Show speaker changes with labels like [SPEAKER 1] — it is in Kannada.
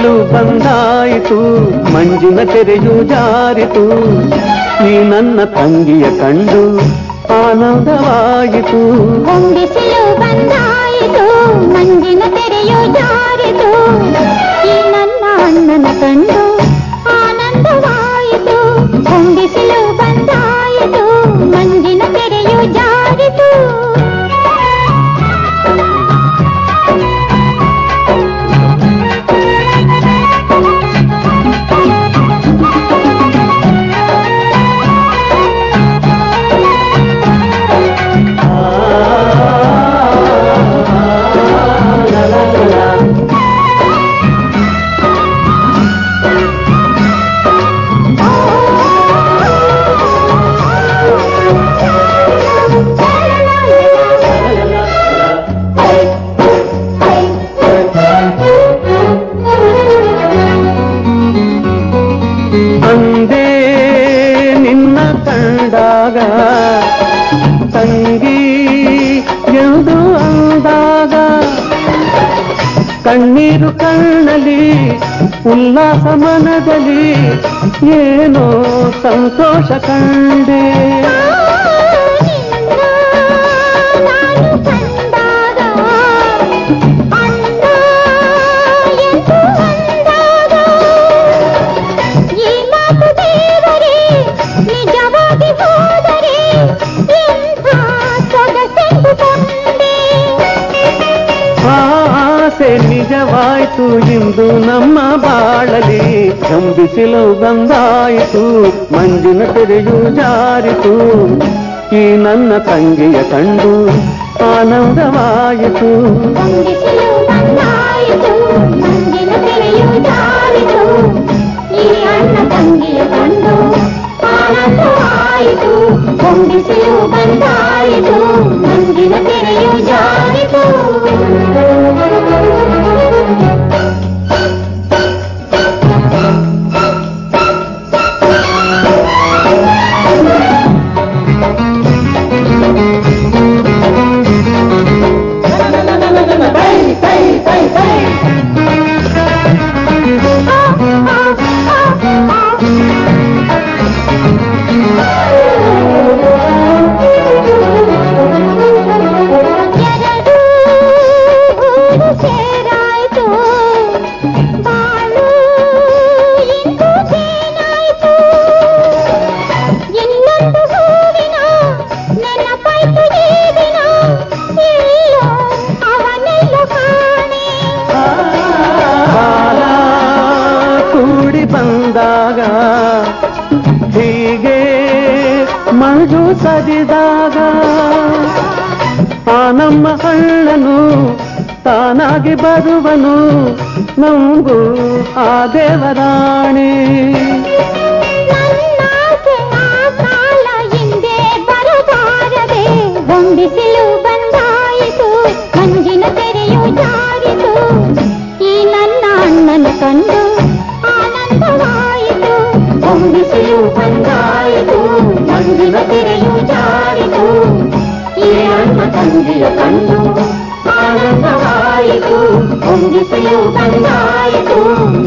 [SPEAKER 1] ಬಿಸಿಲು ಬಂದಾಯಿತು ಮಂಜಿನ ತೆರೆಯು ಜಾರಿತು ನೀ ನನ್ನ ತಂಗಿಯ ಕಂಡು ಆನಂದವಾಯಿತು
[SPEAKER 2] ಹೊಂದಿಸಲು ಬಂದಾಯಿತು ಮಂಜಿನ ತೆರೆಯು ಜಾರಿತು ಈ ನನ್ನ ಅಣ್ಣನ ಕಂಡು ಆನಂದವಾಯಿತು ಹೊಂದಿಸಲು ಬಂದಾಯಿತು ಮಂಜಿನ ತೆರೆಯು ಜಾರಿತು
[SPEAKER 1] ಅಂದೇ ನಿನ್ನ ಕಂಡಾಗ ತಂಗಿ ಎಂದು ಅಂದಾಗ ಕಣ್ಣೀರು ಕಣ್ಣಲಿ ಉಲ್ಲಾಸ ಮನದಲ್ಲಿ ಏನೋ ಸಂತೋಷ ಕಂಡೆ
[SPEAKER 2] ನಾನು ಕಂಡಾಗ ಅಣ್ಣ ಎಂದು ಅಂದಾಗ ಈ ಮಾತು ದೇವರೇ ನಿಜವಾಗಿ ಹೋದರೆ ಎಂಥ ಸೊಗಸೆಂದು ಕೊಂಡೆ
[SPEAKER 1] ಆಸೆ ನಿಜವಾಯ್ತು ಇಂದು ನಮ್ಮ ಬಾಳಲಿ ಕಂಬಿಸಿಲು ಬಂದಾಯಿತು ಮಂಜಿನ ತೆರೆಯು ಜಾರಿತು ಈ ನನ್ನ ತಂಗಿಯ ಕಂಡು ಆನಂದವಾಯಿತು
[SPEAKER 2] ಹೊಂದಿಸಲು ಬಂದಾಯಿತು ಮಂಜಿನ ತೆರೆಯು ಜಾರಿತು ಈ ಅಣ್ಣ ತಂಗಿಯ ಕಂಡು ಆನಂದವಾಯಿತು ಹೊಂದಿಸಲು ಬಂದಾಯಿತು ಮಂಜಿನ ತೆರೆಯು ಜಾರಿತು ಎರಡು ಊರು ಸೇರಾಯ್ತು ಬಾಳು ಇಂದು ಸೇನಾಯ್ತು ಇನ್ನೊಂದು ಹೂವಿನ ನೆನಪಾಯ್ತು ಈ ದಿನ ಎಲ್ಲೋ ಅವನೆಲ್ಲ ಕಾಣೆ
[SPEAKER 1] ಕಾಲ ಕೂಡಿ ಬಂದಾಗ ಹೀಗೆ ಮಂಜು ಸರಿದಾಗ ಆ ನಮ್ಮ ಅಣ್ಣನು ತಾನಾಗಿ ಬರುವನು ನಂಬು ಆ ದೇವರಾಣೆ
[SPEAKER 2] ನನ್ನಾಸೆ ಆ ಕಾಲ ಹಿಂದೆ ಬರಬಾರದೆ ಹೊಂದಿಸಲು ಬಂದಾಯಿತು ಮಂಜಿನ ತೆರೆಯು ಜಾರಿತು ಈ ನನ್ನ ಅಣ್ಣನ ಕಂಡು ಆನಂದವಾಯಿತು ಹೊಂದಿಸಲು ಬಂದಾಯಿತು ಮಂಜಿನ ತೆರೆಯು ಜಾರಿತು ಈ ಅಣ್ಣ ತಂಗಿಯ ಕಂಡು ಆನಂದವಾಯಿತು ಹೊಂದಿಸಲು ಬಂದಾಯಿತು